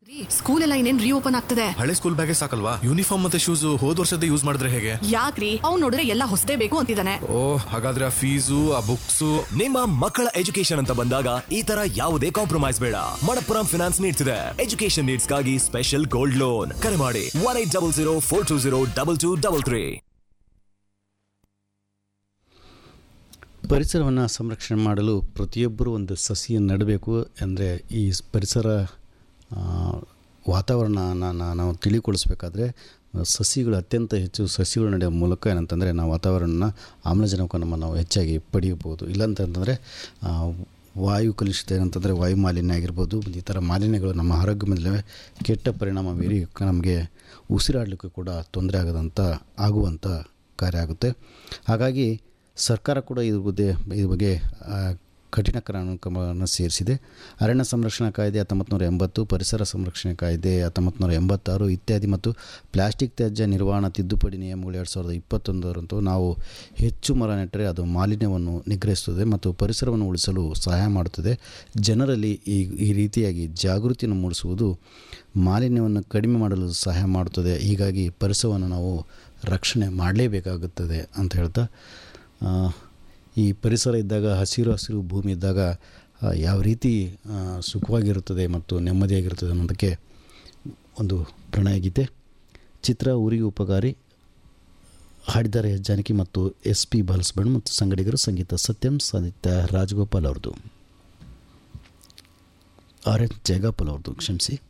school ಎಲ್ಲ ಇನ್ನೇನ್ reopen ಆಗ್ತದೆ ಹಳೆ ಸ್ಕೂಲ್ ಬ್ಯಾಗೇ ಸಾಕಲ್ವಾ ಯೂನಿಫಾರ್ಮ್ ಮತ್ತೆ ಶೂಸ್ ಹೋದ್ ವರ್ಷದ ಯೂಸ್ ಮಾಡಿದ್ರೆ ಹೇಗೆ ಯಾಕ್ರಿ ಅವ್ನ್ ನೋಡಿದ್ರೆ ಎಲ್ಲ ಹೊಸದೇ ಬೇಕು ಅಂತಿದ್ದಾನೆ ಓ ಹಾಗಾದ್ರೆ ಆ ಫೀಸು ಆ ಬುಕ್ಸು ನಿಮ್ಮ ಮಕ್ಕಳ ಎಜುಕೇಶನ್ ಅಂತ ಬಂದಾಗ ಈ ತರ ಯಾವುದೇ ಕಾಂಪ್ರಮೈಸ್ ಬೇಡ ಮಣಪ್ಪುರಂ ಫಿನಾನ್ಸ್ ನೀಡ್ತಿದೆ ಎಜುಕೇಶನ್ ನೀಡ್ಸ್ಗಾಗಿ ಸ್ಪೆಷಲ್ ಗೋಲ್ಡ್ ಲೋನ್ ಕರೆ ಮಾಡಿ one eight double zero four two zero double two double three ಪರಿಸರವನ್ನು ಸಂರಕ್ಷಣೆ ಮಾಡಲು ಪ್ರತಿಯೊಬ್ಬರೂ ಒಂದು ಸಸಿಯನ್ನು ನೆಡಬೇಕು ಅಂದರೆ ಈ ಸ್- ಪರಿಸರ ಆ, ವಾತಾವರಣನ ನಾ- ನಾವು ತಿಳಿಗೊಳಿಸ್ಬೇಕಾದ್ರೆ ಆ, ಸಸಿಗಳು ಅತ್ಯಂತ ಹೆಚ್ಚು ಸಸಿಗಳು ನಡೆಯುವ ಮೂಲಕ ಏನಂತಂದರೆ ನಾವು ವಾತಾವರಣನ ಆಮ್ಲಜನಕವನ್ನು ನಾವು ಹೆಚ್ಚಾಗಿ ಪಡೆಯಬಹುದು ಇಲ್ಲಾಂತಂದರೆ ಆ, ವಾಯು ಕಲುಷಿತ ಏನಂತಂದರೆ ವಾಯು ಮಾಲಿನ್ಯ ಆಗಿರ್ಬೋದು ಮತ್ತು ಈ ಥರ ಮಾಲಿನ್ಯಗಳು ನಮ್ಮ ಆರೋಗ್ಯ ಮೇಲೆ ಕೆಟ್ಟ ಪರಿಣಾಮ ಬೀರಿ ನಮಗೆ ಉಸಿರಾಡಲಿಕ್ಕೂ ಕೂಡ ತೊಂದರೆ ಆಗದಂಥ ಆಗುವಂಥ ಕಾರ್ಯ ಆಗುತ್ತೆ ಹಾಗಾಗಿ ಸರ್ಕಾರ ಕೂಡ ಇದ್ರ ಬಗ್ಗೆ ಇದ್ರ ಬಗ್ಗೆ ಆ, ಕಠಿಣ ಕ್ರಮವನ್ನು ಸೇರಿಸಿದೆ ಅರಣ್ಯ ಸಂರಕ್ಷಣಾ ಕಾಯ್ದೆ ಹತ್ತೊಂಬತ್ತು ನೂರ ಎಂಬತ್ತು ಪರಿಸರ ಸಂರಕ್ಷಣೆ ಕಾಯ್ದೆ ಹತ್ತೊಂಬತ್ತು ನೂರ ಎಂಬತ್ತಾರು ಇತ್ಯಾದಿ ಮತ್ತು ಪ್ಲಾಸ್ಟಿಕ್ ತ್ಯಾಜ್ಯ ನಿರ್ವಹಣಾ ತಿದ್ದುಪಡಿ ನಿಯಮಗಳು ಎರಡು ಸಾವಿರದ ಇಪ್ಪತ್ತೊಂದರಂತೂ ನಾವು ಹೆಚ್ಚು ಮರ ನೆಟ್ಟರೆ ಅದು ಮಾಲಿನ್ಯವನ್ನು ನಿಗ್ರಹಿಸುತ್ತದೆ ಮತ್ತು ಪರಿಸರವನ್ನು ಉಳಿಸಲು ಸಹಾಯ ಮಾಡುತ್ತದೆ ಜನರಲ್ಲಿ ಈ ಈ ರೀತಿಯಾಗಿ ಜಾಗೃತಿಯನ್ನು ಮೂಡಿಸುವುದು ಮಾಲಿನ್ಯವನ್ನು ಕಡಿಮೆ ಮಾಡಲು ಸಹಾಯ ಮಾಡುತ್ತದೆ ಹೀಗಾಗಿ ಪರಿಸರವನ್ನು ನಾವು ರಕ್ಷಣೆ ಮಾಡಲೇಬೇಕಾಗುತ್ತದೆ ಅಂತ ಹೇಳ್ತಾ ಆ, ಈ ಪರಿಸರ ಇದ್ದಾಗ ಹಸಿರು ಹಸಿರು ಭೂಮಿ ಇದ್ದಾಗ ಆ, ಯಾವ ರೀತಿ ಆ, ಸುಖವಾಗಿರುತ್ತದೆ ಮತ್ತು ನೆಮ್ಮದಿಯಾಗಿರುತ್ತದೆ ಅನ್ನೋದಕ್ಕೆ ಒಂದು ಪ್ರಣಯ ಗೀತೆ ಚಿತ್ರ ಊರಿಗೆ ಉಪಕಾರಿ ಹಾಡಿದ್ದಾರೆ ಎಸ್ ಜಾನಕಿ ಮತ್ತು ಎಸ್ ಪಿ ಬಾಲಸುಬ್ರಹ್ಮಣ್ಯ ಮತ್ತು ಸಂಗಡಿಗರು ಸಂಗೀತ ಸತ್ಯಂ ಸಾಹಿತ್ಯ ರಾಜಗೋಪಾಲ್ ಅವ್ರದ್ದು ಆರ್ ಎನ್ ಜಯಗೋಪಾಲ್ ಅವ್ರದ್ದು ಕ್ಷಮಿಸಿ